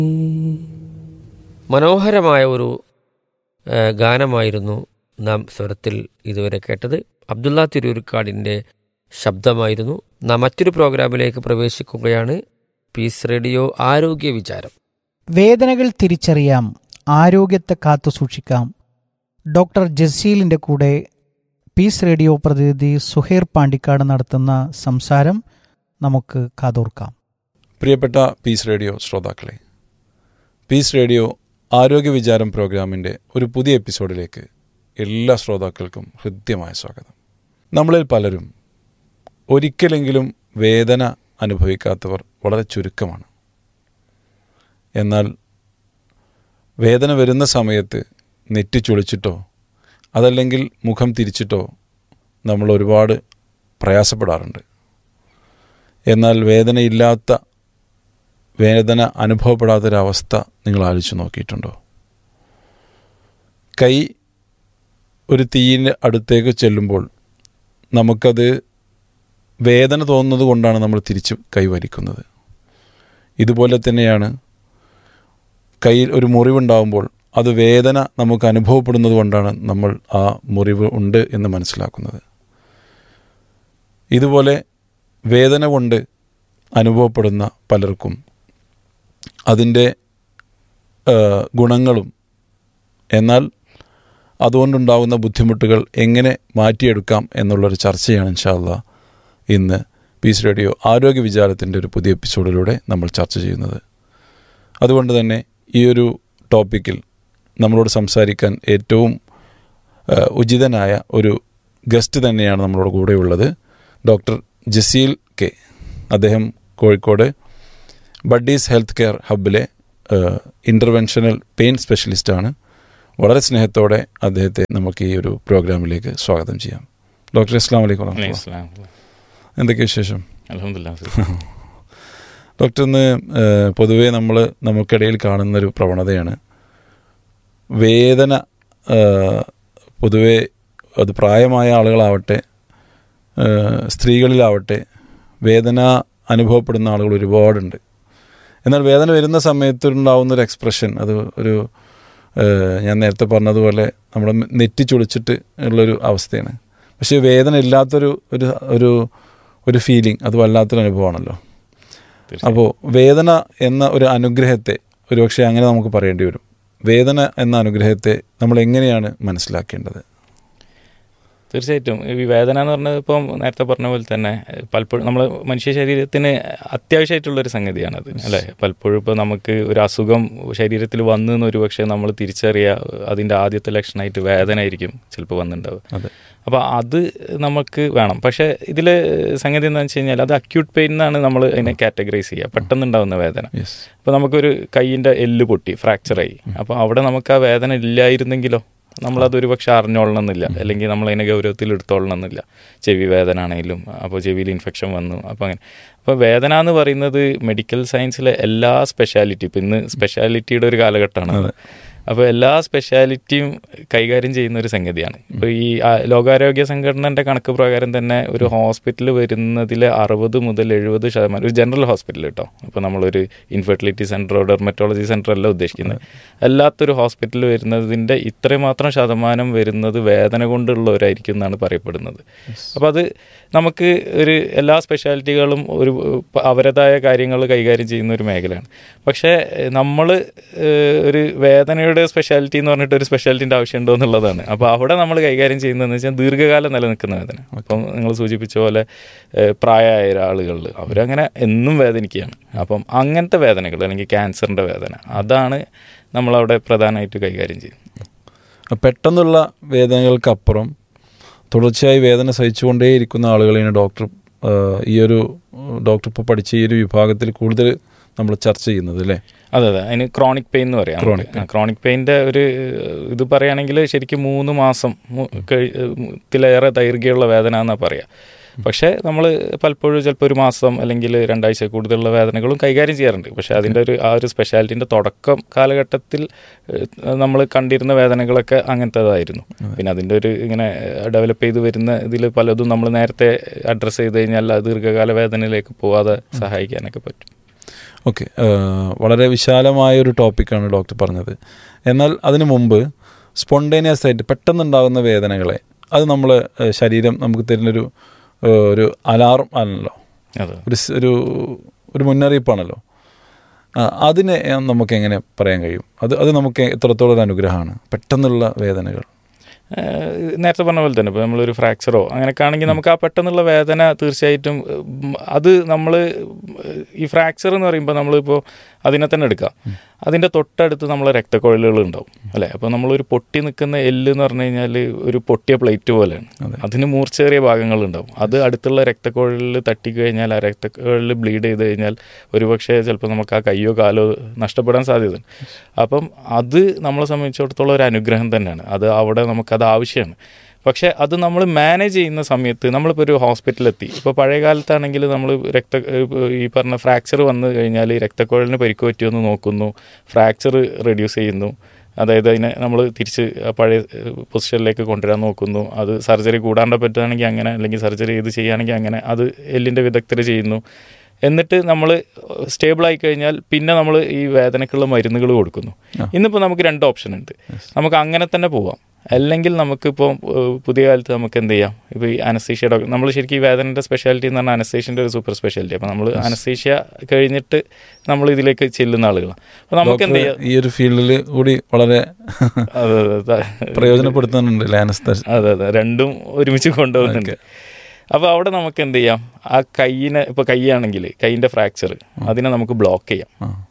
മനോഹരമായ ഒരു ആ, ഗാനമായിരുന്നു നാം സ്വരത്തിൽ ഇതുവരെ കേട്ടത് അബ്ദുള്ള തിരൂർക്കാടിൻ്റെ ശബ്ദമായിരുന്നു നാം മറ്റൊരു പ്രോഗ്രാമിലേക്ക് പ്രവേശിക്കുകയാണ് പീസ് റേഡിയോ ആരോഗ്യ വിചാരം വേദനകൾ തിരിച്ചറിയാം ആരോഗ്യത്തെ കാത്തു സൂക്ഷിക്കാം ഡോക്ടർ ജസീലിൻ്റെ കൂടെ പീസ് റേഡിയോ പ്രതിനിധി സുഹൈർ പാണ്ടിക്കാട് നടത്തുന്ന സംസാരം നമുക്ക് കാതോർക്കാം പ്രിയപ്പെട്ട പീസ് റേഡിയോ ശ്രോതാക്കളെ പീസ് റേഡിയോ ആരോഗ്യ വിചാരം പ്രോഗ്രാമിൻ്റെ ഒരു പുതിയ എപ്പിസോഡിലേക്ക് എല്ലാ ശ്രോതാക്കൾക്കും ഹൃദ്യമായ സ്വാഗതം നമ്മളിൽ പലരും ഒരിക്കലെങ്കിലും വേദന അനുഭവിക്കാത്തവർ വളരെ ചുരുക്കമാണ് എന്നാൽ വേദന വരുന്ന സമയത്ത് നെറ്റി ചുളിച്ചിട്ടോ അതല്ലെങ്കിൽ മുഖം തിരിച്ചിട്ടോ നമ്മൾ ഒരുപാട് പ്രയാസപ്പെടാറുണ്ട് എന്നാൽ വേദനയില്ലാത്ത വേദന അനുഭവപ്പെടാത്തൊരവസ്ഥ നിങ്ങൾ ആലോചിച്ച് നോക്കിയിട്ടുണ്ടോ കൈ ഒരു തീയിൻ്റെ അടുത്തേക്ക് ചെല്ലുമ്പോൾ നമുക്കത് വേദന തോന്നുന്നത് കൊണ്ടാണ് നമ്മൾ തിരിച്ച് കൈ വലിക്കുന്നത് ഇതുപോലെ തന്നെയാണ് കയ്യിൽ ഒരു മുറിവുണ്ടാകുമ്പോൾ അത് വേദന നമുക്ക് അനുഭവപ്പെടുന്നത് കൊണ്ടാണ് നമ്മൾ ആ മുറിവ് ഉണ്ട് എന്ന് മനസ്സിലാക്കുന്നത് ഇതുപോലെ വേദന കൊണ്ട് അനുഭവപ്പെടുന്ന പലർക്കും അതിൻ്റെ ആ, ഗുണങ്ങളും എന്നാൽ അതുകൊണ്ടുണ്ടാകുന്ന ബുദ്ധിമുട്ടുകൾ എങ്ങനെ മാറ്റിയെടുക്കാം എന്നുള്ളൊരു ചർച്ചയാണ് ഇൻഷാല്ല ഇന്ന് പീസ് റേഡിയോ ആരോഗ്യ വിചാരത്തിൻ്റെ ഒരു പുതിയ എപ്പിസോഡിലൂടെ നമ്മൾ ചർച്ച ചെയ്യുന്നത് അതുകൊണ്ട് തന്നെ ഈ ഒരു ടോപ്പിക്കിൽ നമ്മളോട് സംസാരിക്കാൻ ഏറ്റവും ആ, ഉചിതനായ ഒരു ഗസ്റ്റ് തന്നെയാണ് നമ്മളോട് കൂടെയുള്ളത് ഡോക്ടർ ജസീൽ കെ അദ്ദേഹം കോഴിക്കോട് ബഡ്ഡീസ് ഹെൽത്ത് കെയർ ഹബിലെ ഇൻ്റർവെൻഷണൽ പെയിൻ സ്പെഷ്യലിസ്റ്റാണ് വളരെ സ്നേഹത്തോടെ അദ്ദേഹത്തെ നമുക്ക് ഈ ഒരു പ്രോഗ്രാമിലേക്ക് സ്വാഗതം ചെയ്യാം ഡോക്ടർ അസ്ലാം വലൈക്കും വറഹ്മത്തുള്ളാഹി. എന്തൊക്കെ വിശേഷം അലഹമില്ല ഡോക്ടർ ഇന്ന് ഏഹ്, പൊതുവേ നമ്മൾ നമുക്കിടയിൽ കാണുന്നൊരു പ്രവണതയാണ് വേദന ഏഹ്, പൊതുവേ അത് പ്രായമായ ആളുകളാവട്ടെ ഏഹ്, സ്ത്രീകളിലാവട്ടെ വേദന അനുഭവപ്പെടുന്ന ആളുകൾ ഒരുപാടുണ്ട് എന്നാൽ വേദന വരുന്ന സമയത്ത് ഉണ്ടാവുന്ന ഒരു എക്സ്പ്രഷൻ അത് ഒരു ഏഹ്, ഞാൻ നേരത്തെ പറഞ്ഞതുപോലെ നമ്മുടെ നെറ്റി ചുളിച്ചിട്ട് ഉള്ളൊരു അവസ്ഥയാണ് പക്ഷേ വേദന ഇല്ലാത്തൊരു ഒരു ഒരു ഒരു ഫീലിംഗ് അത് വല്ലാത്തൊരു അനുഭവമാണല്ലോ അപ്പോൾ വേദന എന്ന ഒരു അനുഗ്രഹത്തെ ഒരുപക്ഷെ അങ്ങനെ നമുക്ക് പറയേണ്ടി വരും വേദന എന്ന അനുഗ്രഹത്തെ നമ്മൾ എങ്ങനെയാണ് മനസ്സിലാക്കേണ്ടത് തീർച്ചയായിട്ടും ഈ വേദന എന്ന് പറഞ്ഞത് ഇപ്പം നേരത്തെ പറഞ്ഞ പോലെ തന്നെ ഏഹ്, പലപ്പോഴും നമ്മൾ മനുഷ്യ ശരീരത്തിന് അത്യാവശ്യമായിട്ടുള്ള ഒരു സംഗതിയാണത് അല്ലേ പലപ്പോഴും ഇപ്പോൾ നമുക്ക് ഒരു അസുഖം ശരീരത്തിൽ വന്നു എന്ന് ഒരുപക്ഷെ നമ്മൾ തിരിച്ചറിയുക അതിൻ്റെ ആദ്യത്തെ ലക്ഷണമായിട്ട് വേദന ആയിരിക്കും ചിലപ്പോൾ വന്നിട്ടുണ്ടാവുക അതെ അപ്പോൾ അത് നമുക്ക് വേണം പക്ഷേ ഇതിൽ സംഗതി എന്താണെന്ന് വെച്ച് കഴിഞ്ഞാൽ അത് അക്യൂട്ട് പെയിൻ എന്നാണ് നമ്മൾ അതിനെ കാറ്റഗറൈസ് ചെയ്യുക പെട്ടെന്നുണ്ടാവുന്ന വേദന യെസ് അപ്പോൾ നമുക്കൊരു കൈയിൻ്റെ എല്ല് പൊട്ടി ഫ്രാക്ചറായി അപ്പോൾ അവിടെ നമുക്ക് ആ വേദന ഇല്ലായിരുന്നെങ്കിലോ നമ്മളതൊരു പക്ഷെ അറിഞ്ഞോളണമെന്നില്ല അല്ലെങ്കിൽ നമ്മൾ അതിനെ ഗൗരവത്തിൽ എടുത്തോളണമെന്നില്ല ചെവി വേദന ആണെങ്കിലും അപ്പോൾ ചെവിയിൽ ഇൻഫെക്ഷൻ വന്നു അപ്പോൾ അങ്ങനെ അപ്പോൾ വേദന എന്ന് പറയുന്നത് മെഡിക്കൽ സയൻസിലെ എല്ലാ സ്പെഷ്യാലിറ്റി ഇപ്പം ഇന്ന് സ്പെഷ്യാലിറ്റിയുടെ ഒരു കാലഘട്ടമാണ് അപ്പോൾ എല്ലാ സ്പെഷ്യാലിറ്റിയും കൈകാര്യം ചെയ്യുന്ന ഒരു സംഗതിയാണ് ഇപ്പോൾ ഈ ആ, ലോകാരോഗ്യ സംഘടനയുടെ കണക്ക് പ്രകാരം തന്നെ ഒരു ഹോസ്പിറ്റൽ വരുന്നതിലെ അറുപത് മുതൽ എഴുപത് ശതമാനം ഒരു ജനറൽ ഹോസ്പിറ്റൽ കേട്ടോ ഇപ്പോൾ നമ്മളൊരു ഇൻഫെർട്ടിലിറ്റി സെൻറ്ററോ ഡെർമറ്റോളജി സെൻറ്റർ അല്ല ഉദ്ദേശിക്കുന്നത് അല്ലാത്തൊരു ഹോസ്പിറ്റൽ വരുന്നതിൻ്റെ ഇത്രമാത്രം ശതമാനം വരുന്നത് വേദന കൊണ്ടുള്ളവരായിരിക്കും എന്നാണ് പറയപ്പെടുന്നത് അപ്പോൾ അത് നമുക്ക് ഒരു എല്ലാ സ്പെഷ്യാലിറ്റികളും ഒരു പ- അവരതായ കാര്യങ്ങൾ കൈകാര്യം ചെയ്യുന്ന ഒരു മേഖലയാണ് പക്ഷേ നമ്മൾ ഒരു വേദനയുടെ സ്പെഷ്യാലിറ്റി എന്ന് പറഞ്ഞിട്ട് ഒരു സ്പെഷ്യാലിറ്റിൻ്റെ ആവശ്യമുണ്ടോ എന്നുള്ളതാണ് അപ്പോൾ അവിടെ നമ്മൾ കൈകാര്യം ചെയ്യുന്നതെന്ന് വെച്ചാൽ ദീർഘകാലം നിലനിൽക്കുന്ന വേദന അപ്പം നിങ്ങൾ സൂചിപ്പിച്ച പോലെ ഏഹ്, പ്രായമായ ആളുകളിൽ അവരങ്ങനെ എന്നും വേദനിക്കുകയാണ് അപ്പം അങ്ങനത്തെ വേദനകൾ അല്ലെങ്കിൽ ക്യാൻസറിൻ്റെ വേദന അതാണ് നമ്മളവിടെ പ്രധാനമായിട്ട് കൈകാര്യം ചെയ്യുന്നത് പെട്ടെന്നുള്ള വേദനകൾക്കപ്പുറം തുടർച്ചയായി വേദന സഹിച്ചുകൊണ്ടേയിരിക്കുന്ന ആളുകളെയാണ് ഡോക്ടർ ആ, ഈ ഒരു ഡോക്ടർ ഇപ്പോൾ പഠിച്ച ഈ ഒരു വിഭാഗത്തിൽ കൂടുതൽ നമ്മൾ ചർച്ച ചെയ്യുന്നത് അല്ലേ അതെ അതെ അതിന് ക്രോണിക് പെയിൻ എന്ന് പറയാം Chronic pain. ക്രോണിക് പെയിൻ്റെ ഒരു ഇത് പറയുകയാണെങ്കിൽ ശരിക്കും മൂന്ന് മാസം മു- കഴി- ത്തിലേറെ ദൈർഘ്യമുള്ള വേദന എന്നാണ് പറയുക പക്ഷേ നമ്മൾ പലപ്പോഴും ചിലപ്പോൾ ഒരു മാസം അല്ലെങ്കിൽ രണ്ടാഴ്ച കൂടുതലുള്ള വേദനകളും കൈകാര്യം ചെയ്യാറുണ്ട് പക്ഷേ അതിൻ്റെ ഒരു ആ ഒരു സ്പെഷ്യാലിറ്റിൻ്റെ തുടക്കം കാലഘട്ടത്തിൽ നമ്മൾ കണ്ടിരുന്ന വേദനകളൊക്കെ അങ്ങനത്തേതായിരുന്നു പിന്നെ അതിൻ്റെ ഒരു ഇങ്ങനെ ഡെവലപ്പ് ചെയ്ത് വരുന്ന ഇതിൽ പലതും നമ്മൾ നേരത്തെ അഡ്രസ്സ് ചെയ്ത് കഴിഞ്ഞാൽ അത് ദീർഘകാല വേദനയിലേക്ക് പോവാതെ സഹായിക്കാനൊക്കെ പറ്റും ഓക്കെ വളരെ വിശാലമായ ഒരു ടോപ്പിക്കാണ് ഡോക്ടർ പറഞ്ഞത് എന്നാൽ അതിനു മുമ്പ് സ്പോണ്ടേനിയസ് ആയിട്ട് പെട്ടെന്നുണ്ടാകുന്ന വേദനകളെ അത് നമ്മൾ ശരീരം നമുക്ക് തരുന്നൊരു ഏഹ്, ഒരു അലാറം ആണല്ലോ അതെ ഒരു സ്- ഒരു ഒരു മുന്നറിയിപ്പാണല്ലോ ആ, അതിനെ നമുക്ക് എങ്ങനെ പറയാൻ കഴിയും അത് അത് നമുക്ക് എത്രത്തോളം ഒരു അനുഗ്രഹമാണ് പെട്ടെന്നുള്ള വേദനകൾ ഏഹ് നേരത്തെ പറഞ്ഞ പോലെ തന്നെ ഇപ്പോൾ നമ്മളൊരു ഫ്രാക്ചറോ അങ്ങനെയൊക്കെ ആണെങ്കിൽ നമുക്ക് ആ പെട്ടെന്നുള്ള വേദന തീർച്ചയായിട്ടും ഉം, അത് നമ്മൾ ഈ ഫ്രാക്ചർ എന്ന് പറയുമ്പോൾ നമ്മളിപ്പോൾ അതിനെ തന്നെ എടുക്കാം അതിൻ്റെ തൊട്ടടുത്ത് നമ്മൾ രക്തക്കുഴലുകൾ ഉണ്ടാവും അല്ലേ അപ്പോൾ നമ്മളൊരു പൊട്ടി നിൽക്കുന്ന എല്ല് എന്ന് പറഞ്ഞു കഴിഞ്ഞാൽ ഒരു പൊട്ടിയ പ്ലേറ്റ് പോലെയാണ് അതിന് മൂർച്ചേറിയ ഭാഗങ്ങളുണ്ടാവും അത് അടുത്തുള്ള രക്തക്കുഴലിൽ തട്ടിക്കഴിഞ്ഞാൽ ആ രക്തക്കുഴലിൽ ബ്ലീഡ് ചെയ്ത് കഴിഞ്ഞാൽ ഒരുപക്ഷെ ചിലപ്പോൾ നമുക്ക് ആ കയ്യോ കാലോ നഷ്ടപ്പെടാൻ സാധ്യതയുണ്ട് അപ്പം അത് നമ്മളെ സംബന്ധിച്ചിടത്തോളം ഒരു അനുഗ്രഹം തന്നെയാണ് അത് അവിടെ നമുക്കത് ആവശ്യമാണ് പക്ഷേ അത് നമ്മൾ മാനേജ് ചെയ്യുന്ന സമയത്ത് നമ്മളിപ്പോൾ ഒരു ഹോസ്പിറ്റലെത്തി ഇപ്പോൾ പഴയ കാലത്താണെങ്കിൽ നമ്മൾ രക്ത ഇപ്പൊ ഈ പറഞ്ഞ ഫ്രാക്ചർ വന്നു കഴിഞ്ഞാൽ രക്തക്കുഴലിന് പരിക്ക് പറ്റിയെന്ന് നോക്കുന്നു ഫ്രാക്ചർ റെഡ്യൂസ് ചെയ്യുന്നു അതായത് അതിനെ നമ്മൾ തിരിച്ച് ആ പഴയ പൊസിഷനിലേക്ക് കൊണ്ടുവരാൻ നോക്കുന്നു അത് സർജറി കൂടാണ്ട് പറ്റുകയാണെങ്കിൽ അങ്ങനെ അല്ലെങ്കിൽ സർജറി ചെയ്ത് ചെയ്യുകയാണെങ്കിൽ അങ്ങനെ അത് എല്ലിൻ്റെ വിദഗ്ധർ ചെയ്യുന്നു എന്നിട്ട് നമ്മൾ സ്റ്റേബിൾ ആയി കഴിഞ്ഞാൽ പിന്നെ നമ്മൾ ഈ വേദനക്കുള്ള മരുന്നുകൾ കൊടുക്കുന്നു ഇന്നിപ്പോൾ നമുക്ക് രണ്ട് ഓപ്ഷൻ ഉണ്ട് നമുക്ക് അങ്ങനെ തന്നെ പോവാം അല്ലെങ്കിൽ നമുക്കിപ്പോൾ ഏഹ്, പുതിയ കാലത്ത് നമുക്ക് എന്ത് ചെയ്യാം ഇപ്പോൾ ഈ അനസ്തീഷ്യ ഡോക്ടർ നമ്മൾ ശരിക്കും ഈ വേദനയുടെ സ്പെഷ്യാലിറ്റി എന്ന് പറഞ്ഞാൽ അനസ്തേഷ്യൻ്റെ ഒരു സൂപ്പർ സ്പെഷ്യാലിറ്റി അപ്പോൾ നമ്മൾ അനസ്തീഷ്യ കഴിഞ്ഞിട്ട് നമ്മൾ ഇതിലേക്ക് ചെല്ലുന്ന ആളുകളാണ് അപ്പോൾ നമുക്ക് എന്ത് ചെയ്യാം ഡോക്ടർ ഈ ഒരു ഫീൽഡിൽ കൂടി വളരെ അതെ അതെ അതെ പ്രയോജനപ്പെടുത്തുന്നുണ്ട് ലാനസ്തസ് അതെ അതെ രണ്ടും ഒരുമിച്ച് കൊണ്ടുപോകുന്നുണ്ട് അപ്പോൾ അവിടെ നമുക്ക് എന്ത് ചെയ്യാം ആ കൈയിനെ ഇപ്പോൾ കൈയാണെങ്കിൽ കൈയിൻ്റെ ഫ്രാക്ചർ അതിനെ നമുക്ക് ബ്ലോക്ക് ചെയ്യാം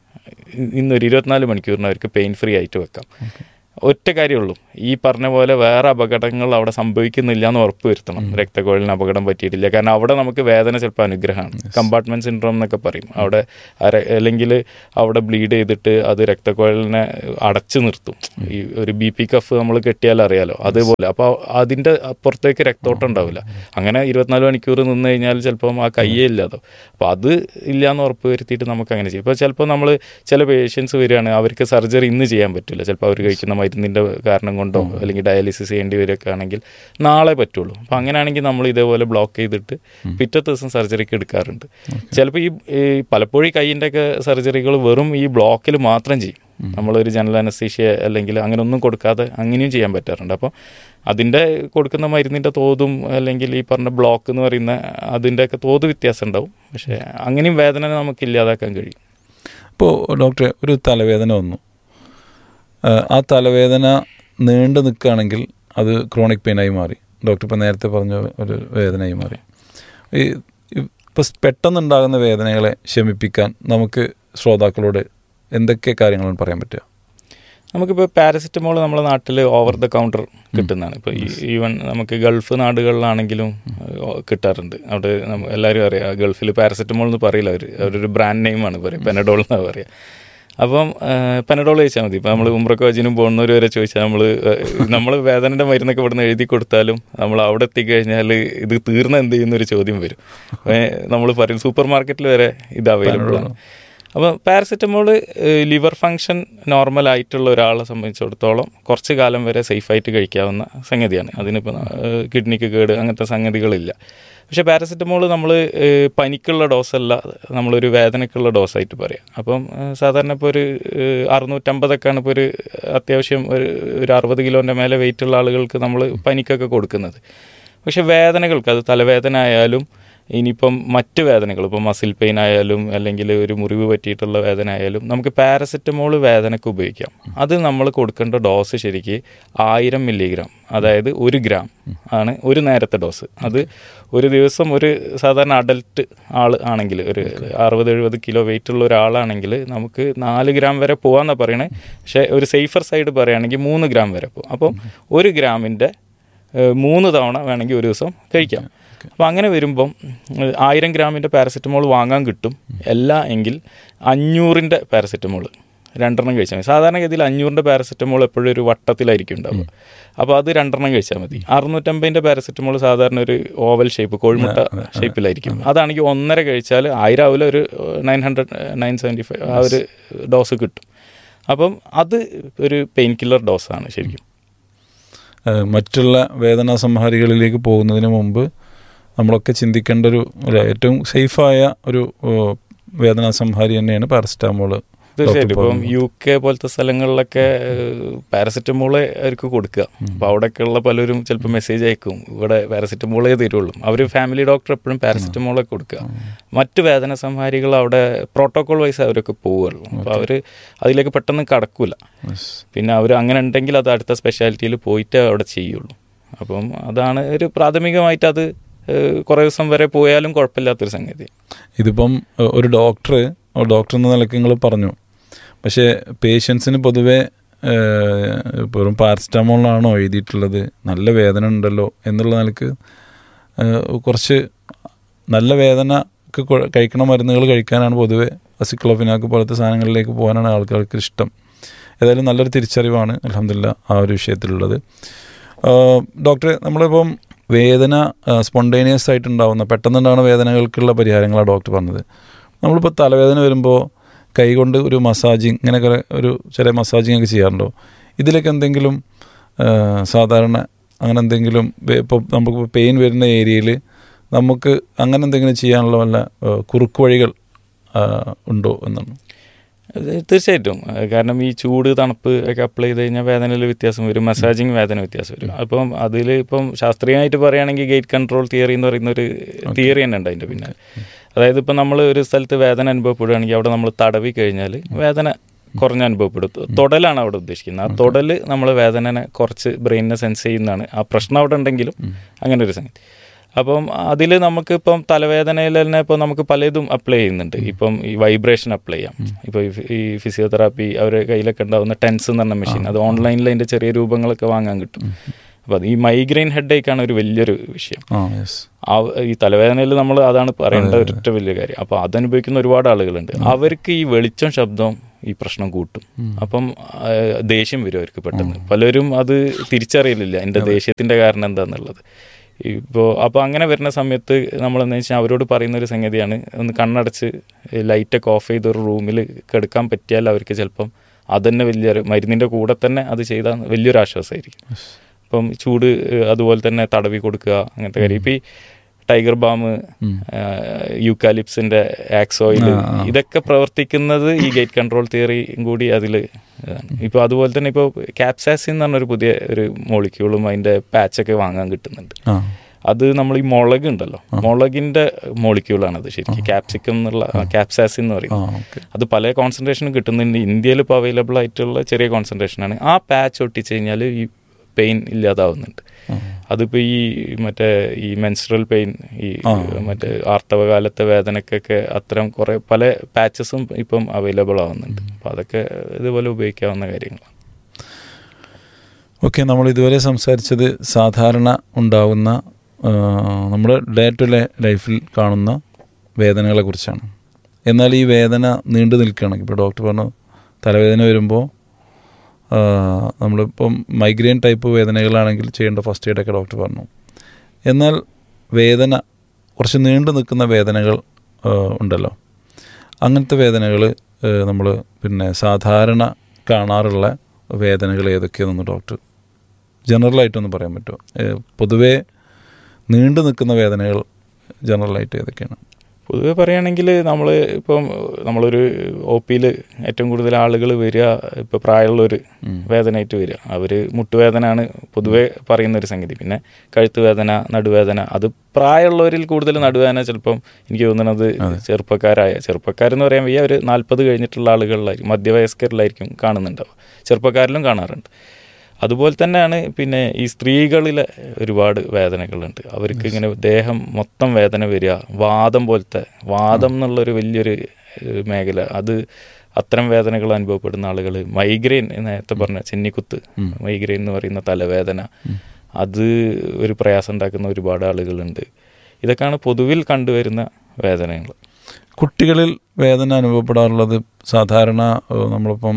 ഇ- ഇന്നൊരു ഇരുപത്തിനാല് മണിക്കൂറിന് അവർക്ക് പെയിൻ ഫ്രീ ആയിട്ട് വെക്കാം ഒറ്റ കാര്യമുള്ളൂ ഈ പറഞ്ഞ പോലെ വേറെ അപകടങ്ങൾ അവിടെ സംഭവിക്കുന്നില്ല എന്ന് ഉറപ്പ് വരുത്തണം രക്തക്കുഴലിന് അപകടം പറ്റിയിട്ടില്ല കാരണം അവിടെ നമുക്ക് വേദന ചിലപ്പോൾ അനുഗ്രഹമാണ് കമ്പാർട്ട്മെന്റ് സിൻഡ്രോം എന്നൊക്കെ പറയും അവിടെ അര- അല്ലെങ്കിൽ അവിടെ ബ്ലീഡ് ചെയ്തിട്ട് അത് രക്തക്കുഴലിനെ അടച്ചു നിർത്തും ഈ ഒരു ബി പി കഫ് നമ്മൾ കെട്ടിയാൽ അറിയാലോ അതേപോലെ അപ്പോൾ അതിൻ്റെ അപ്പുറത്തേക്ക് രക്തോട്ടം ഉണ്ടാവില്ല അങ്ങനെ ഇരുപത്തിനാല് മണിക്കൂർ നിന്ന് കഴിഞ്ഞാൽ ചിലപ്പം ആ കയ്യേ ഇല്ലാതോ അപ്പോൾ അത് ഇല്ല എന്ന് ഉറപ്പ് വരുത്തിയിട്ട് നമുക്ക് അങ്ങനെ ചെയ്യും ഇപ്പോൾ ചിലപ്പോൾ നമ്മൾ ചില പേഷ്യൻസ് വരികയാണ് അവർക്ക് സർജറി ഇന്ന് ചെയ്യാൻ പറ്റില്ല ചിലപ്പോൾ അവർ കഴിക്കുന്ന മരുന്നിൻ്റെ കാരണം കൊണ്ടോ അല്ലെങ്കിൽ ഡയാലിസിസ് ചെയ്യേണ്ടി വരികയൊക്കെ ആണെങ്കിൽ നാളെ പറ്റുള്ളൂ അപ്പോൾ അങ്ങനെയാണെങ്കിൽ നമ്മൾ ഇതേപോലെ ബ്ലോക്ക് ചെയ്തിട്ട് പിറ്റത്തെ ദിവസം സർജറിക്ക് എടുക്കാറുണ്ട് ചിലപ്പോൾ ഈ ഈ പലപ്പോഴും ഈ കൈയിൻ്റെ ഒക്കെ സർജറികൾ വെറും ഈ ബ്ലോക്കിൽ മാത്രം ചെയ്യും നമ്മളൊരു ജനറൽ അനസ്തീഷ്യ അല്ലെങ്കിൽ അങ്ങനെ ഒന്നും കൊടുക്കാതെ അങ്ങനെയും ചെയ്യാൻ പറ്റാറുണ്ട് അപ്പോൾ അതിൻ്റെ കൊടുക്കുന്ന മരുന്നിൻ്റെ തോതും അല്ലെങ്കിൽ ഈ പറഞ്ഞ ബ്ലോക്ക് എന്ന് പറയുന്ന അതിൻ്റെയൊക്കെ തോത് വ്യത്യാസം ഉണ്ടാവും പക്ഷേ അങ്ങനെയും വേദന നമുക്ക് ഇല്ലാതാക്കാൻ കഴിയും ഇപ്പോൾ ഡോക്ടറെ ഒരു തലവേദന വന്നു ആ, ആ തലവേദന നീണ്ടു നിൽക്കുകയാണെങ്കിൽ അത് ക്രോണിക് പെയിനായി മാറി ഡോക്ടർ ഇപ്പോൾ നേരത്തെ പറഞ്ഞ ഒരു വേദനയായി മാറി ഈ ഇപ്പോൾ പെട്ടെന്നുണ്ടാകുന്ന വേദനകളെ ശമിപ്പിക്കാൻ നമുക്ക് ശ്രോതാക്കളോട് എന്തൊക്കെ കാര്യങ്ങളാണ് പറയാൻ പറ്റുക നമുക്കിപ്പോൾ പാരസിറ്റമോൾ നമ്മുടെ നാട്ടിൽ ഓവർ ദ കൗണ്ടർ കിട്ടുന്നതാണ് ഇപ്പോൾ ഈവൻ നമുക്ക് ഗൾഫ് നാടുകളിലാണെങ്കിലും ഏഹ്, കിട്ടാറുണ്ട് അവിടെ നമ്മ- എല്ലാവരും അറിയാം ഗൾഫിൽ പാരസിറ്റമോൾ എന്ന് പറയില്ല അവർ അവരൊരു ബ്രാൻഡ് നെയിമാണ് പറയും പെനഡോൾ എന്നാണ് പറയുക അപ്പം പെനഡോൾ കഴിച്ചാൽ മതി ഇപ്പം നമ്മൾ ഉമ്രക്ക് വജിനും പോകുന്നവർ വരെ ചോദിച്ചാൽ നമ്മൾ നമ്മൾ വേദനയുടെ മരുന്നൊക്കെ ഇവിടുന്ന് എഴുതി കൊടുത്താലും നമ്മൾ അവിടെ എത്തിക്കഴിഞ്ഞാൽ ഇത് തീർന്ന എന്ത് ചെയ്യുന്നൊരു ചോദ്യം വരും നമ്മൾ പറയും സൂപ്പർ മാർക്കറ്റിൽ വരെ ഇത് അവൈലബിൾ ആണ് അപ്പോൾ പാരസെറ്റമോൾ ലിവർ ഫങ്ഷൻ നോർമൽ ആയിട്ടുള്ള ഒരാളെ സംബന്ധിച്ചിടത്തോളം കുറച്ച് കാലം വരെ സേഫായിട്ട് കഴിക്കാവുന്ന സംഗതിയാണ് അതിനിപ്പോൾ കിഡ്നിക്ക് കേട് അങ്ങനത്തെ സംഗതികളില്ല പക്ഷേ പാരസെറ്റമോൾ നമ്മൾ പനിക്കുള്ള ഡോസല്ല നമ്മളൊരു വേദനയ്ക്കുള്ള ഡോസായിട്ട് പറയാം അപ്പം ഏഹ്, സാധാരണ ഇപ്പോൾ ഒരു ഏഹ്, അറുന്നൂറ്റമ്പതൊക്കെയാണ് ഇപ്പോൾ ഒരു അത്യാവശ്യം ഒരു ഒരു അറുപത് കിലോൻ്റെ മേലെ വെയിറ്റ് ഉള്ള ആളുകൾക്ക് നമ്മൾ പനിക്കൊക്കെ കൊടുക്കുന്നത് പക്ഷെ വേദനകൾക്ക് അത് തലവേദന ആയാലും ഇനിയിപ്പം മറ്റ് വേദനകൾ ഇപ്പം മസിൽ പെയിൻ ആയാലും അല്ലെങ്കിൽ ഒരു മുറിവ് പറ്റിയിട്ടുള്ള വേദന ആയാലും നമുക്ക് പാരസെറ്റമോൾ വേദനയ്ക്ക് ഉപയോഗിക്കാം അത് നമ്മൾ കൊടുക്കേണ്ട ഡോസ് ശരിക്ക് ആയിരം മില്ലിഗ്രാം അതായത് ഒരു ഗ്രാം ആണ് ഒരു നേരത്തെ ഡോസ് അത് ഒരു ദിവസം ഒരു സാധാരണ അഡൽട്ട് ആൾ ആണെങ്കിൽ ഒരു അറുപത് എഴുപത് കിലോ വെയിറ്റ് ഉള്ള ഒരാളാണെങ്കിൽ നമുക്ക് നാല് ഗ്രാം വരെ പോകാമെന്നാണ് പറയണേ പക്ഷേ ഒരു സേഫർ സൈഡ് പറയുകയാണെങ്കിൽ മൂന്ന് ഗ്രാം വരെ പോകും അപ്പം ഒരു ഗ്രാമിൻ്റെ ഏഹ് മൂന്ന് തവണ വേണമെങ്കിൽ ഒരു ദിവസം കഴിക്കാം അപ്പോൾ അങ്ങനെ വരുമ്പം ഏഹ് ആയിരം ഗ്രാമിൻ്റെ പാരസെറ്റമോൾ വാങ്ങാൻ കിട്ടും അല്ല എങ്കിൽ അഞ്ഞൂറിൻ്റെ പാരസെറ്റമോൾ രണ്ടെണ്ണം കഴിച്ചാൽ മതി സാധാരണഗതിയിൽ അഞ്ഞൂറിൻ്റെ പാരസെറ്റമോൾ എപ്പോഴും ഒരു വട്ടത്തിലായിരിക്കും ഉണ്ടാവുക അപ്പോൾ അത് രണ്ടെണ്ണം കഴിച്ചാൽ മതി അറുന്നൂറ്റമ്പതിൻ്റെ പാരസെറ്റമോൾ സാധാരണ ഒരു ഓവൽ ഷേപ്പ് കോഴിമുട്ട ഷേപ്പിലായിരിക്കും അതാണെങ്കിൽ ഒന്നര കഴിച്ചാൽ ആയിരം ആവില്ല ഒരു nine hundred nine seventy five ആ ഒരു ഡോസ് കിട്ടും അപ്പം അത് ഒരു പെയിൻ കില്ലർ ഡോസാണ് ശരിക്കും ഏഹ് മറ്റുള്ള വേദനാ സംഹാരികളിലേക്ക് പോകുന്നതിന് മുമ്പ് നമ്മളൊക്കെ ചിന്തിക്കേണ്ട ഒരു അല്ല, ഏറ്റവും സേഫായ ഒരു വേദനാ സംഹാരി തന്നെയാണ് പാരസിറ്റാമോൾ തീർച്ചയായിട്ടും ഡോക്ടർ ഇപ്പം പറഞ്ഞു. യു കെ പോലത്തെ സ്ഥലങ്ങളിലൊക്കെ പാരസെറ്റമോള് അവർക്ക് കൊടുക്കുക അപ്പോൾ അവിടെയൊക്കെയുള്ള പലരും ചിലപ്പോൾ മെസ്സേജ് അയക്കും ഇവിടെ പാരസെറ്റമോളേ തരുള്ളൂ അവർ ഫാമിലി ഡോക്ടർ എപ്പോഴും പാരസെറ്റമോളെ കൊടുക്കുക മറ്റ് വേദന സംഹാരികൾ അവിടെ പ്രോട്ടോകോൾ വൈസ് അവരൊക്കെ പോവുകയുള്ളൂ അപ്പോൾ അവർ അതിലേക്ക് പെട്ടെന്ന് കടക്കൂല പിന്നെ അവർ അങ്ങനെ ഉണ്ടെങ്കിൽ അത് അടുത്ത സ്പെഷ്യാലിറ്റിയിൽ പോയിട്ട് അവിടെ ചെയ്യുള്ളൂ അപ്പം അതാണ് ഒരു പ്രാഥമികമായിട്ട് അത് ഏഹ്, കുറേ ദിവസം വരെ പോയാലും കുഴപ്പമില്ലാത്തൊരു സംഗതി ഇതിപ്പം ഏഹ്, ഒരു ഡോക്ടർ ഡോക്ടർ എന്ന നിലയ്ക്ക് നിങ്ങൾ പറഞ്ഞു പക്ഷേ പേഷ്യൻസിന് പൊതുവെ ഏഹ്, വെറും പാരസിറ്റാമോളാണോ എഴുതിയിട്ടുള്ളത് നല്ല വേദന ഉണ്ടല്ലോ എന്നുള്ള നിലക്ക് ഏഹ്, കുറച്ച് നല്ല വേദനക്ക് കൊ- കഴിക്കണ മരുന്നുകൾ കഴിക്കാനാണ് പൊതുവെ അസിക്ലോഫിനാക്ക് പോലത്തെ സാധനങ്ങളിലേക്ക് പോകാനാണ് ആൾക്കാർക്ക് ഇഷ്ടം ഏതായാലും നല്ലൊരു തിരിച്ചറിവാണ് അലഹമില്ല ആ ഒരു വിഷയത്തിലുള്ളത് ആഹ് ഡോക്ടറെ നമ്മളിപ്പം വേദന സ്പോണ്ടേനിയസ് ആയിട്ടുണ്ടാവുന്ന പെട്ടെന്നുണ്ടാകുന്ന വേദനകൾക്കുള്ള പരിഹാരങ്ങളാണ് ഡോക്ടർ പറഞ്ഞത് നമ്മളിപ്പോൾ തലവേദന വരുമ്പോൾ കൈകൊണ്ട് ഒരു മസാജിങ് ഇങ്ങനെയൊക്കെ ഒരു ചെറിയ മസാജിങ് ഒക്കെ ചെയ്യാറുണ്ടോ ഇതിലേക്ക് എന്തെങ്കിലും ആഹ് സാധാരണ അങ്ങനെ എന്തെങ്കിലും ഇപ്പോൾ നമുക്ക് പെയിൻ വരുന്ന ഏരിയയിൽ നമുക്ക് അങ്ങനെ എന്തെങ്കിലും ചെയ്യാനുള്ള വല്ല ആഹ് കുറുക്ക് വഴികൾ ആഹ് ഉണ്ടോ എന്നാണ് അത് തീർച്ചയായിട്ടും അത് കാരണം ഈ ചൂട് തണുപ്പ് ഒക്കെ അപ്ലൈ ചെയ്ത് കഴിഞ്ഞാൽ വേദനയിൽ വ്യത്യാസം വരും മസാജിങ് വേദന വ്യത്യാസം വരും അപ്പം അതിൽ ഇപ്പം ശാസ്ത്രീയമായിട്ട് പറയുകയാണെങ്കിൽ ഗേറ്റ് കൺട്രോൾ തിയറി എന്ന് പറയുന്ന ഒരു തിയറി തന്നെ ഉണ്ട് അതിൻ്റെ പിന്നെ അതായത് ഇപ്പം നമ്മൾ ഒരു സ്ഥലത്ത് വേദന അനുഭവപ്പെടുകയാണെങ്കിൽ അവിടെ നമ്മൾ തടവി കഴിഞ്ഞാൽ വേദന കുറഞ്ഞ അനുഭവപ്പെടും തൊടലാണ് അവിടെ ഉദ്ദേശിക്കുന്നത് ആ തൊടൽ നമ്മൾ വേദനനെ കുറച്ച് ബ്രെയിനിനെ സെൻസ് ചെയ്യുന്നതാണ് ആ പ്രശ്നം അവിടെ ഉണ്ടെങ്കിലും അങ്ങനെ ഒരു സംഗതി അപ്പം അതിൽ നമുക്കിപ്പം തലവേദനയിൽ തന്നെ ഇപ്പോൾ നമുക്ക് പലതും അപ്ലൈ ചെയ്യുന്നുണ്ട് ഇപ്പം ഈ വൈബ്രേഷൻ അപ്ലൈ ചെയ്യാം ഇപ്പോൾ ഈ ഫി- ഈ ഫിസിയോതെറാപ്പി അവരുടെ കയ്യിലൊക്കെ ഉണ്ടാവുന്ന ടെൻസ് എന്ന് പറഞ്ഞ മെഷീൻ അത് ഓൺലൈനിൽ അതിൻ്റെ ചെറിയ രൂപങ്ങളൊക്കെ വാങ്ങാൻ കിട്ടും അപ്പോൾ അത് ഈ മൈഗ്രെയിൻ ഹെഡ് ആണ് ഒരു വലിയൊരു വിഷയം ആ യെസ് ആ ഈ തലവേദനയിൽ നമ്മൾ അതാണ് പറയേണ്ട ഒരൊറ്റ വലിയ കാര്യം അപ്പോൾ അതനുഭവിക്കുന്ന ഒരുപാട് ആളുകളുണ്ട് അവർക്ക് ഈ വെളിച്ചം ശബ്ദം ഈ പ്രശ്നം കൂട്ടും അപ്പം ആ, ദേഷ്യം വരും അവർക്ക് പെട്ടെന്ന് പലരും അത് തിരിച്ചറിയലില്ല എൻ്റെ ദേഷ്യത്തിൻ്റെ കാരണം എന്താണെന്നുള്ളത് ഇപ്പോൾ അപ്പോൾ അങ്ങനെ വരുന്ന സമയത്ത് നമ്മൾ എന്താ വെച്ചാൽ അവരോട് പറയുന്ന ഒരു സംഗതിയാണ് ഒന്ന് കണ്ണടച്ച് ലൈറ്റൊക്കെ ഓഫ് ചെയ്ത് ഒരു റൂമിൽ കിടക്കാൻ പറ്റിയാൽ അവർക്ക് ചിലപ്പം അതന്നെ വലിയൊരു മരുന്നിൻ്റെ കൂടെ തന്നെ അത് ചെയ്താൽ വലിയൊരു ആശ്വാസമായിരിക്കും ഇപ്പം ചൂട് ഏഹ്, അതുപോലെ തന്നെ തടവി കൊടുക്കുക അങ്ങനത്തെ കാര്യം ഇപ്പം ഈ ടൈഗർ ബാം യൂക്കാലിപ്സിന്റെ ആക്സ് ഓയിൽ ഇതൊക്കെ പ്രവർത്തിക്കുന്നത് ഈ ഗേറ്റ് കൺട്രോൾ തിയറിയും കൂടി അതിൽ ഇപ്പോൾ അതുപോലെ തന്നെ ഇപ്പോൾ ക്യാപ്സാസിൻ എന്ന് പറഞ്ഞൊരു പുതിയ ഒരു മോളിക്യൂളും അതിന്റെ പാച്ചൊക്കെ വാങ്ങാൻ കിട്ടുന്നുണ്ട് ആ അത് നമ്മൾ ഈ മുളക് ഉണ്ടല്ലോ മുളകിന്റെ മോളിക്യൂളാണ് അത് ശരിക്കും ക്യാപ്സിക്കം എന്നുള്ള ക്യാപ്സാസിൻ എന്ന് ആ പറയും ഓക്കെ അത് പല കോൺസെൻട്രേഷനും കിട്ടുന്നുണ്ട് ഇന്ത്യയിൽ ഇപ്പോൾ അവൈലബിൾ ആയിട്ടുള്ള ചെറിയ കോൺസെൻട്രേഷനാണ് ആ പാച്ച് ഒട്ടിച്ച് കഴിഞ്ഞാൽ ഈ പെയിൻ ഇല്ലാതാവുന്നുണ്ട് അതിപ്പോൾ ഈ മറ്റേ ഈ മെൻസ്ട്രൽ പെയിൻ ഈ മറ്റേ ആർത്തവകാലത്തെ വേദനക്കൊക്കെ അത്തരം കുറേ പല പാച്ചസും ഇപ്പം അവൈലബിൾ ആവുന്നുണ്ട് അപ്പോൾ അതൊക്കെ ഇതുപോലെ ഉപയോഗിക്കാവുന്ന കാര്യങ്ങളാണ് ഓക്കെ നമ്മൾ ഇതുവരെ സംസാരിച്ചത് സാധാരണ ഉണ്ടാകുന്ന ആ, നമ്മുടെ ഡേ ടു ഡേ ലൈഫിൽ കാണുന്ന വേദനകളെ കുറിച്ചാണ് എന്നാൽ ഈ വേദന നീണ്ടു നിൽക്കുകയാണെങ്കിൽ ഇപ്പോൾ ഡോക്ടർ പറഞ്ഞു തലവേദന വരുമ്പോൾ ആ, നമ്മളിപ്പം മൈഗ്രെയിൻ ടൈപ്പ് വേദനകളാണെങ്കിൽ ചെയ്യേണ്ട ഫസ്റ്റ് എയ്ഡൊക്കെ ഡോക്ടർ പറഞ്ഞു എന്നാൽ വേദന കുറച്ച് നീണ്ടു നിൽക്കുന്ന വേദനകൾ ആ, ഉണ്ടല്ലോ അങ്ങനത്തെ വേദനകൾ നമ്മൾ പിന്നെ സാധാരണ കാണാറുള്ള വേദനകൾ ഏതൊക്കെയാണെന്ന് ഡോക്ടർ ജനറലായിട്ടൊന്ന് പറയാൻ പറ്റുമോ ഏഹ് പൊതുവേ നീണ്ടു നിൽക്കുന്ന വേദനകൾ ജനറലായിട്ട് ഏതൊക്കെയാണ് പൊതുവെ പറയുകയാണെങ്കിൽ നമ്മൾ ഇപ്പം നമ്മളൊരു ഒ പിയിൽ ഏറ്റവും കൂടുതൽ ആളുകൾ വരിക ഇപ്പോൾ പ്രായമുള്ളൊരു വേദനയായിട്ട് വരിക അവർ മുട്ടുവേദനയാണ് പൊതുവെ പറയുന്ന ഒരു സംഗതി പിന്നെ കഴുത്ത് വേദന നടുവേദന അത് പ്രായമുള്ളവരിൽ കൂടുതൽ നടുവേദന ചിലപ്പം എനിക്ക് തോന്നുന്നത് ചെറുപ്പക്കാരായ ചെറുപ്പക്കാരെന്ന് പറയാൻ വയ്യ ഒരു നാൽപ്പത് കഴിഞ്ഞിട്ടുള്ള ആളുകളിലായിരിക്കും മധ്യവയസ്കരിലായിരിക്കും കാണുന്നുണ്ടാവുക ചെറുപ്പക്കാരിലും കാണാറുണ്ട് അതുപോലെ തന്നെയാണ് പിന്നെ ഈ സ്ത്രീകളിലെ ഒരുപാട് വേദനകളുണ്ട് അവർക്ക് ഇങ്ങനെ ദേഹം മൊത്തം വേദന വരിക വാദം പോലത്തെ വാദം എന്നുള്ളൊരു വലിയൊരു ഏഹ്, മേഖല അത് അത്തരം വേദനകൾ അനുഭവപ്പെടുന്ന ആളുകൾ മൈഗ്രെയിൻ നേരത്തെ പറഞ്ഞ ചെന്നിക്കുത്ത് മൈഗ്രെയിൻ എന്ന് പറയുന്ന തലവേദന അത് ഒരു പ്രയാസം ഉണ്ടാക്കുന്ന ഒരുപാട് ആളുകളുണ്ട് ഇതൊക്കെയാണ് പൊതുവിൽ കണ്ടുവരുന്ന വേദനകൾ കുട്ടികളിൽ വേദന അനുഭവപ്പെടാറുള്ളത് സാധാരണ ഏഹ് നമ്മളിപ്പം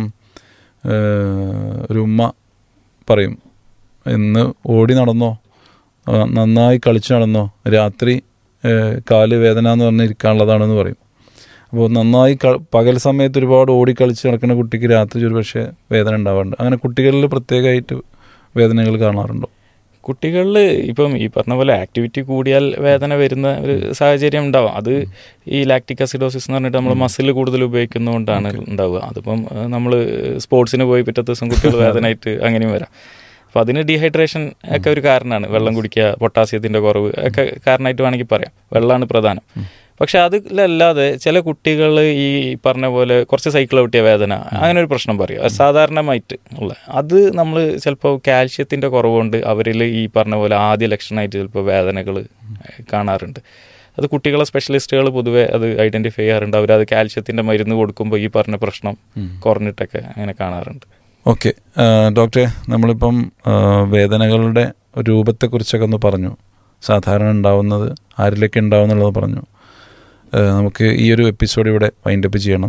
ഏഹ് ഒരു ഉമ്മ പറയും ഇന്ന് ഓടി നടന്നോ ആ, നന്നായി കളിച്ചു നടന്നോ രാത്രി ഏഹ് കാല് വേദന എന്ന് പറഞ്ഞ് ഇരിക്കാനുള്ളതാണെന്ന് പറയും അപ്പോൾ നന്നായി ക പകൽ സമയത്ത് ഒരുപാട് ഓടി കളിച്ച് നടക്കുന്ന കുട്ടിക്ക് രാത്രി ഒരു പക്ഷേ വേദന ഉണ്ടാവാറുണ്ട് അങ്ങനെ കുട്ടികളിൽ പ്രത്യേകമായിട്ട് വേദനകൾ കാണാറുണ്ടോ കുട്ടികളിൽ ഇപ്പം ഈ പറഞ്ഞ പോലെ ആക്ടിവിറ്റി കൂടിയാൽ വേദന വരുന്ന ഒരു സാഹചര്യം ഉണ്ടാവും അത് ഈ ലാക്ടിക് അസിഡോസിസ് എന്ന് പറഞ്ഞിട്ട് നമ്മൾ മസിൽ കൂടുതൽ ഉപയോഗിക്കുന്നതുകൊണ്ടാണ് ഉണ്ടാവുക അതിപ്പം നമ്മൾ സ്പോർട്സിന് പോയി പിറ്റത്തെ ദിവസം കുട്ടികൾ വേദനയായിട്ട് അങ്ങനെയും വരാം അപ്പം അതിന് ഡീഹൈഡ്രേഷൻ ഒക്കെ ഒരു കാരണമാണ് വെള്ളം കുടിക്കുക പൊട്ടാസ്യത്തിൻ്റെ കുറവ് ഒക്കെ കാരണമായിട്ട് വേണമെങ്കിൽ പറയാം വെള്ളമാണ് പ്രധാനം പക്ഷെ അതിലല്ലാതെ ചില കുട്ടികൾ ഈ പറഞ്ഞ പോലെ കുറച്ച് സൈക്കിൾ ഔട്ടിയ വേദന അങ്ങനെ ഒരു പ്രശ്നം പറയും അത് സാധാരണമായിട്ട് ഉള്ള അത് നമ്മൾ ചിലപ്പോൾ കാൽഷ്യത്തിൻ്റെ കുറവുകൊണ്ട് അവരിൽ ഈ പറഞ്ഞ പോലെ ആദ്യ ലക്ഷണമായിട്ട് ചിലപ്പോൾ വേദനകൾ കാണാറുണ്ട് അത് കുട്ടികളെ സ്പെഷ്യലിസ്റ്റുകൾ പൊതുവെ അത് ഐഡൻറ്റിഫൈ ചെയ്യാറുണ്ട് അവർ അത് കാൽഷ്യത്തിൻ്റെ മരുന്ന് കൊടുക്കുമ്പോൾ ഈ പറഞ്ഞ പ്രശ്നം കുറഞ്ഞിട്ടൊക്കെ അങ്ങനെ കാണാറുണ്ട് ഓക്കെ ഡോക്ടറെ നമ്മളിപ്പം ആ, വേദനകളുടെ രൂപത്തെക്കുറിച്ചൊക്കെ ഒന്ന് പറഞ്ഞു സാധാരണ ഉണ്ടാവുന്നത് ആരിലൊക്കെ ഉണ്ടാവുന്നുള്ളത് പറഞ്ഞു ആ, നമുക്ക് ഈ ഒരു എപ്പിസോഡ് ഇവിടെ വൈൻഡപ്പ് ചെയ്യണം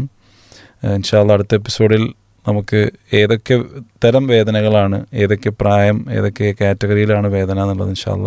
ഇൻഷാല്ല അടുത്ത എപ്പിസോഡിൽ നമുക്ക് ഏതൊക്കെ തരം വേദനകളാണ് ഏതൊക്കെ പ്രായം ഏതൊക്കെ കാറ്റഗറിയിലാണ് വേദന എന്നുള്ളത് ഇൻഷാല്ല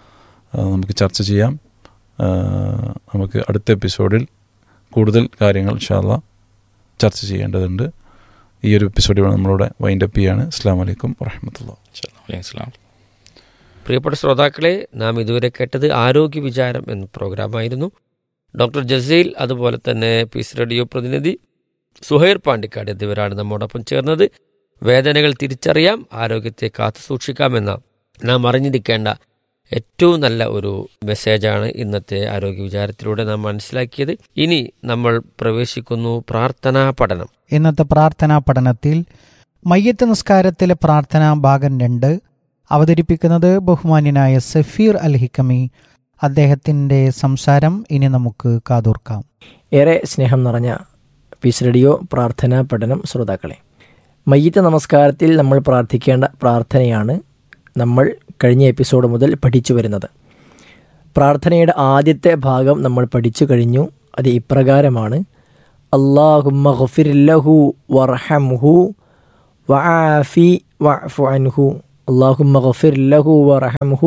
നമുക്ക് ചർച്ച ചെയ്യാം ആ, നമുക്ക് അടുത്ത എപ്പിസോഡിൽ കൂടുതൽ കാര്യങ്ങൾ ഇൻഷാല്ല ചർച്ച ചെയ്യേണ്ടതുണ്ട് ഈ ഒരു എപ്പിസോഡ് ഇവിടെ നമ്മളിവിടെ വൈൻഡപ്പ് ചെയ്യാണ് അസ്സാം വലൈക്കും വറഹമത്തുള്ള അസ്ലാം പ്രിയപ്പെട്ട ശ്രോതാക്കളെ നാം ഇതുവരെ കേട്ടത് ആരോഗ്യ വിചാരം എന്ന പ്രോഗ്രാമായിരുന്നു ഡോക്ടർ ജസീൽ അതുപോലെ തന്നെ പീസ് റേഡിയോ പ്രതിനിധി സുഹൈർ പാണ്ടിക്കാട് എന്നിവരാണ് നമ്മോടൊപ്പം ചേർന്നത് വേദനകൾ തിരിച്ചറിയാം ആരോഗ്യത്തെ കാത്തു സൂക്ഷിക്കാമെന്ന നാം അറിഞ്ഞിരിക്കേണ്ട ഏറ്റവും നല്ല ഒരു മെസ്സേജാണ് ഇന്നത്തെ ആരോഗ്യ വിചാരത്തിലൂടെ നാം മനസ്സിലാക്കിയത് ഇനി നമ്മൾ പ്രവേശിക്കുന്നു പ്രാർത്ഥനാ പഠനം ഇന്നത്തെ പ്രാർത്ഥനാ പഠനത്തിൽ മയ്യത്ത് നിസ്കാരത്തിലെ പ്രാർത്ഥനാ ഭാഗം രണ്ട് അവതരിപ്പിക്കുന്നത് ബഹുമാന്യനായ സഫീർ അൽ ഹിക്കമി അദ്ദേഹത്തിൻ്റെ സംസാരം ഇനി നമുക്ക് കാതോർക്കാം ഏറെ സ്നേഹം നിറഞ്ഞ പീസ് റേഡിയോ പ്രാർത്ഥനാ പഠനം ശ്രോതാക്കളെ മയ്യത്ത് നമസ്കാരത്തിൽ നമ്മൾ പ്രാർത്ഥിക്കേണ്ട പ്രാർത്ഥനയാണ് നമ്മൾ കഴിഞ്ഞ എപ്പിസോഡ് മുതൽ പഠിച്ചു വരുന്നത് പ്രാർത്ഥനയുടെ ആദ്യത്തെ ഭാഗം നമ്മൾ പഠിച്ചു കഴിഞ്ഞു അത് ഇപ്രകാരമാണ് അള്ളാഹുമ്മ ഗഫിർലഹു വർഹംഹു വആഫി വഅഫു അൻഹു അള്ളാഹുമ്മ ഗഫിർലഹു വർഹംഹു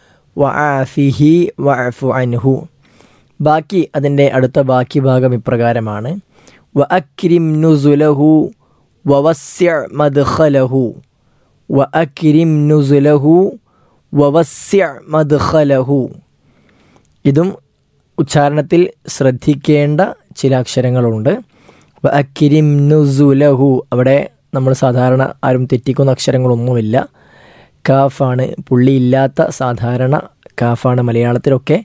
വആഫിഹി വഅഫു അൻഹു ബാക്കി അതിൻ്റെ അടുത്ത ബാക്കി ഭാഗം ഇപ്രകാരമാണ് വ അക്രിം നുസുലഹു വവസ്യ മദ്ഖലഹു വ അക്രിം നുസുലഹു വവസ്യ മദ്ഖലഹു ഇതും ഉച്ചാരണത്തിൽ ശ്രദ്ധിക്കേണ്ട ചില അക്ഷരങ്ങളുണ്ട് വ അക്രിം നുസുലഹു അവിടെ നമ്മൾ സാധാരണ ആരും തെറ്റിക്കുന്ന അക്ഷരങ്ങളൊന്നുമില്ല കാഫാണ് പുള്ളിയില്ലാത്ത സാധാരണ കാഫാണ് മലയാളത്തിലൊക്കെ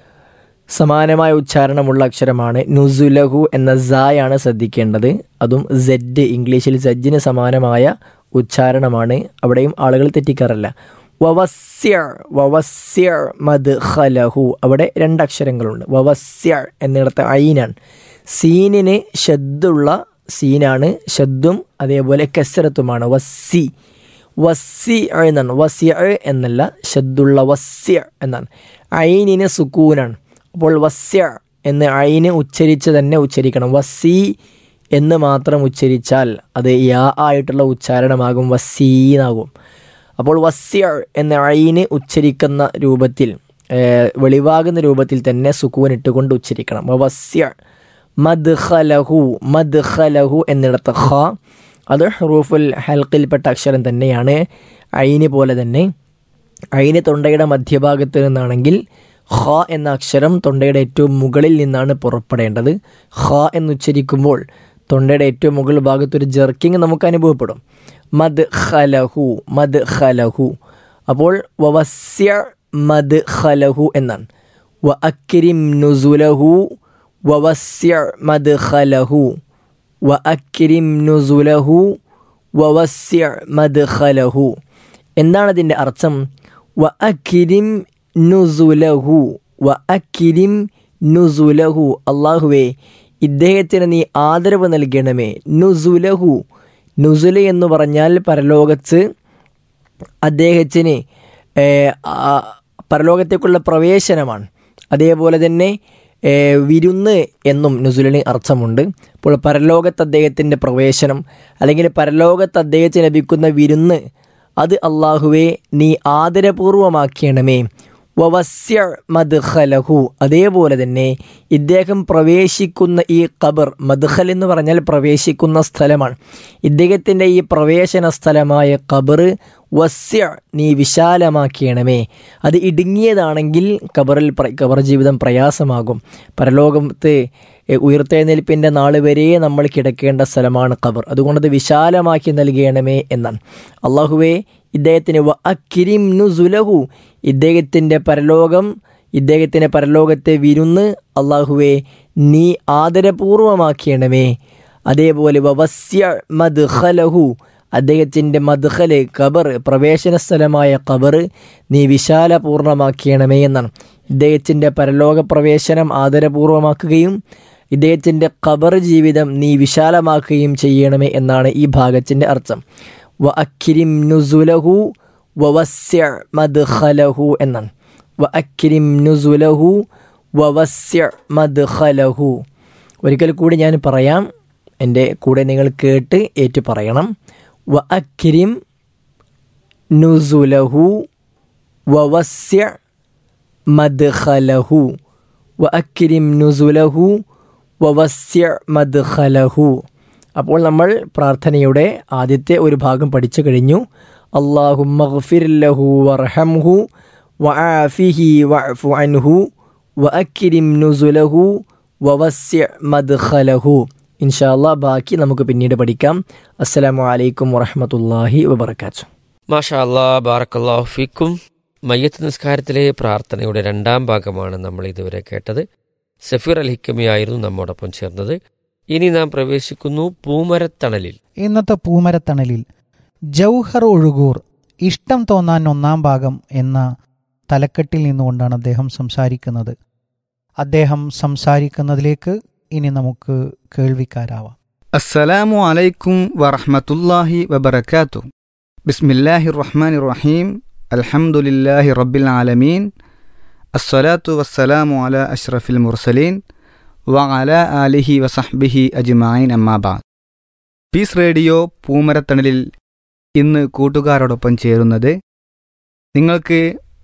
സമാനമായ ഉച്ചാരണമുള്ള അക്ഷരമാണ് നുസുലഹു എന്ന സായാണ് ശ്രദ്ധിക്കേണ്ടത് അതും സെഡ് ഇംഗ്ലീഷിൽ സെജ്ജിന് സമാനമായ ഉച്ചാരണമാണ് അവിടെയും ആളുകൾ തെറ്റിക്കാറില്ല വവസ്യ വവസ്യ മദ് ഖലഹു അവിടെ രണ്ടക്ഷരങ്ങളുണ്ട് വവസ്യ എന്നിടത്ത് ഐനാണ് സീനിന് ഷദ്ദുള്ള സീനാണ് ഷദ്ദും അതേപോലെ കെസരത്തുമാണ് വസ്സി വസ്സി എന്നാണ് വസിയ എന്നല്ല ഷദ്ദുള്ള വസ്യ എന്നാണ് ഐനിന് സുക്കൂനാണ് അപ്പോൾ വസ്യ എന്ന് ഐന് ഉച്ചരിച്ച് തന്നെ ഉച്ചരിക്കണം വസി എന്ന് മാത്രം ഉച്ചരിച്ചാൽ അത് യാ ആയിട്ടുള്ള ഉച്ചാരണമാകും വസീനാകും അപ്പോൾ വസ്യ എന്ന ഐന് ഉച്ചരിക്കുന്ന രൂപത്തിൽ ഏഹ്, വെളിവാകുന്ന രൂപത്തിൽ തന്നെ സുക്കൂൻ ഇട്ടുകൊണ്ട് ഉച്ചരിക്കണം വസ്യ മദ്ഖലഹു മദ്ഖലഹു എന്നിടത്ത് ഖ അത് ഹറൂഫുൽ ഹൽക്കിൽപ്പെട്ട അക്ഷരം തന്നെയാണ് ഐന് പോലെ തന്നെ ഐന് തൊണ്ടയുടെ മധ്യഭാഗത്ത് നിന്നാണെങ്കിൽ ഖ എന്ന അക്ഷരം തൊണ്ടയുടെ ഏറ്റവും മുകളിൽ നിന്നാണ് പുറപ്പെടേണ്ടത് ഖ എന്നുച്ചരിക്കുമ്പോൾ തൊണ്ടയുടെ ഏറ്റവും മുകൾ ഭാഗത്തൊരു ജെർക്കിങ് നമുക്ക് അനുഭവപ്പെടും മദ് ഖലഹു മദ് ഖലഹു അപ്പോൾ വവസ്യ മദ് ഖലഹു എന്നാണ് വ അക്രിം നുസുലഹു വവസ്യ മദ് ഖലഹു വ അക്രിം നുസുലഹു വവസ്യ മദ് ഖലഹു എന്താണ് അതിൻ്റെ അർത്ഥം വ അക്കിരിം നുസുലഹു വ അക്കിരിം നുസുലഹു അള്ളാഹുവേ ഇദ്ദേഹത്തിന് നീ ആദരവ് നൽകണമേ നുസുലഹു നുസുല എന്ന് പറഞ്ഞാൽ പരലോകത്ത് അദ്ദേഹത്തിന് ഏഹ്, ആ, പരലോകത്തേക്കുള്ള പ്രവേശനമാണ് അതേപോലെ തന്നെ ഏഹ്, വിരുന്ന് എന്നും നുസുലിന് അർത്ഥമുണ്ട് അപ്പോൾ പരലോകത്ത് അദ്ദേഹത്തിൻ്റെ പ്രവേശനം അല്ലെങ്കിൽ പരലോകത്ത് അദ്ദേഹത്തിന് ലഭിക്കുന്ന വിരുന്ന് അത് അള്ളാഹുവെ നീ ആദരപൂർവമാക്കണമേ വവസ്യ മദ്ഖലഹു അതേപോലെ തന്നെ ഇദ്ദേഹം പ്രവേശിക്കുന്ന ഈ ഖബർ മദ്ഖൽ എന്ന് പറഞ്ഞാൽ പ്രവേശിക്കുന്ന സ്ഥലമാണ് ഇദ്ദേഹത്തിൻ്റെ ഈ പ്രവേശന സ്ഥലമായ ഖബർ വസ്യ നീ വിശാലമാക്കിയണമേ അത് ഇടുങ്ങിയതാണെങ്കിൽ കബറിൽ പ്ര- കബർ ജീവിതം പ്രയാസമാകും പരലോകത്ത് എ, ഉയർത്തെഴുന്നേൽപ്പിൻ്റെ നാൾ വരെ നമ്മൾ കിടക്കേണ്ട സ്ഥലമാണ് ഖബർ അതുകൊണ്ട് അത് വിശാലമാക്കി നൽകണമേ എന്നാണ് അള്ളാഹുവേ ഇദ്ദേഹത്തിന് വ അക്കിരിം നുസുലഹു ഇദ്ദേഹത്തിൻ്റെ പരലോകം ഇദ്ദേഹത്തിൻ്റെ പരലോകത്തെ വിരുന്ന് അള്ളാഹുവേ നീ ആദരപൂർവമാക്കിയണമേ അതേപോലെ വവസ്യ മദ്ഖലഹു അദ്ദേഹത്തിൻ്റെ മദ്ഖല് ഖബർ പ്രവേശന സ്ഥലമായ ഖബർ നീ വിശാലപൂർണ്ണമാക്കിയണമേ എന്നാണ് ഇദ്ദേഹത്തിൻ്റെ പരലോക പ്രവേശനം ആദരപൂർവമാക്കുകയും ഇദ്ദേഹത്തിൻ്റെ ഖബർ ജീവിതം നീ വിശാലമാക്കുകയും ചെയ്യണമേ എന്നാണ് ഈ ഭാഗത്തിൻ്റെ അർത്ഥം വ അക്കിരിം നുസുലഹു വവസ്യ മദ്ഖലഹു എന്നാണ് വ അക്കിരിം നുസുലഹു വവസ്യ മദ്ഖലഹു ഒരിക്കൽ കൂടി ഞാൻ പറയാം എൻ്റെ കൂടെ നിങ്ങൾ കേട്ട് ഏറ്റു പറയണം വ അക്കിരിം നുസുലഹു വവസ്യ മദ്ഖലഹു വ അക്കിരിം നുസുലഹു വവസ്യ മദ്ഖലഹു അപ്പോൾ നമ്മൾ പ്രാർത്ഥനയുടെ ആദ്യത്തെ ഒരു ഭാഗം പഠിച്ചു കഴിഞ്ഞു അള്ളാഹു മഗ്ഫിർ ലഹു വർഹംഹു വആഫിഹി വഅഫു അൻഹു വഅക്കിരിം നുസുലഹു വവസ്യ മദ്ഖലഹു ഇൻഷാല്ലാ ബാക്കി നമുക്ക് പിന്നീട് പഠിക്കാം അസ്സലാമു അലൈക്കും വറഹ്മത്തുള്ളാഹി വബർക്കാത്തു മാഷാ അല്ലാ ബാറക്കല്ലാഹു ഫിക്കും മയ്യത്ത് നിസ്കാരത്തിലെ പ്രാർത്ഥനയുടെ രണ്ടാം ഭാഗമാണ് നമ്മൾ ഇതുവരെ കേട്ടത് സഫീർ അൽ ഹിക്കമിയായിരുന്നു നമ്മോടൊപ്പം ചേർന്നത് ഇനി നാം പ്രവേശിക്കുന്നു പൂമരത്തണലിൽ ഇന്നത്തെ പൂമരത്തണലിൽ ജൗഹർ ഒഴുകൂർ ഇഷ്ടം തോന്നാൻ ഒന്നാം ഭാഗം എന്ന തലക്കെട്ടിൽ നിന്നുകൊണ്ടാണ് അദ്ദേഹം സംസാരിക്കുന്നത് അദ്ദേഹം സംസാരിക്കുന്നതിലേക്ക് ഇനി നമുക്ക് കേൾവിക്കാരാവാം السلام عليكم ورحمة الله وبركاته بسم الله الرحمن الرحيم الحمد لله رب العالمين الصلاة والسلام على أشرف المرسلين وعلى آله وصحبه أجمعين أما بعد പീസ് റേഡിയോ പൂമരത്തണലിൽ ഇന്ന് കൂട്ടുകാരോടൊപ്പം ചേരുന്നത് നിങ്ങൾക്ക്